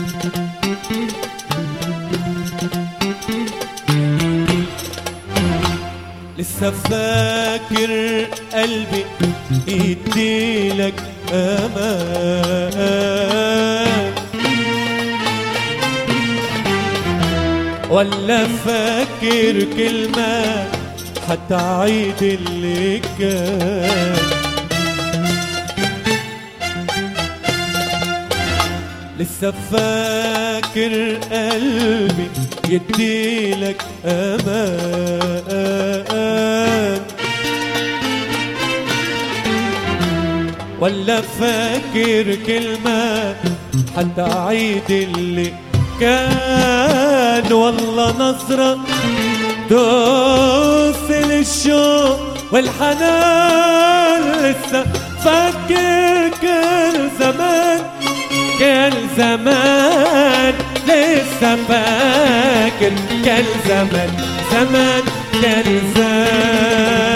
لسه فاكر قلبي يديلك امان ولا فاكر كلمة هتعيد اللي كان لسه فاكر قلبي يديلك امان ولا فاكر كلمة حتى عيد اللي كان والله نظرة توصل الشوق والحنان لسه فاكر كل زمان كل زمان لسه فاكر كل زمان زمان كل زمان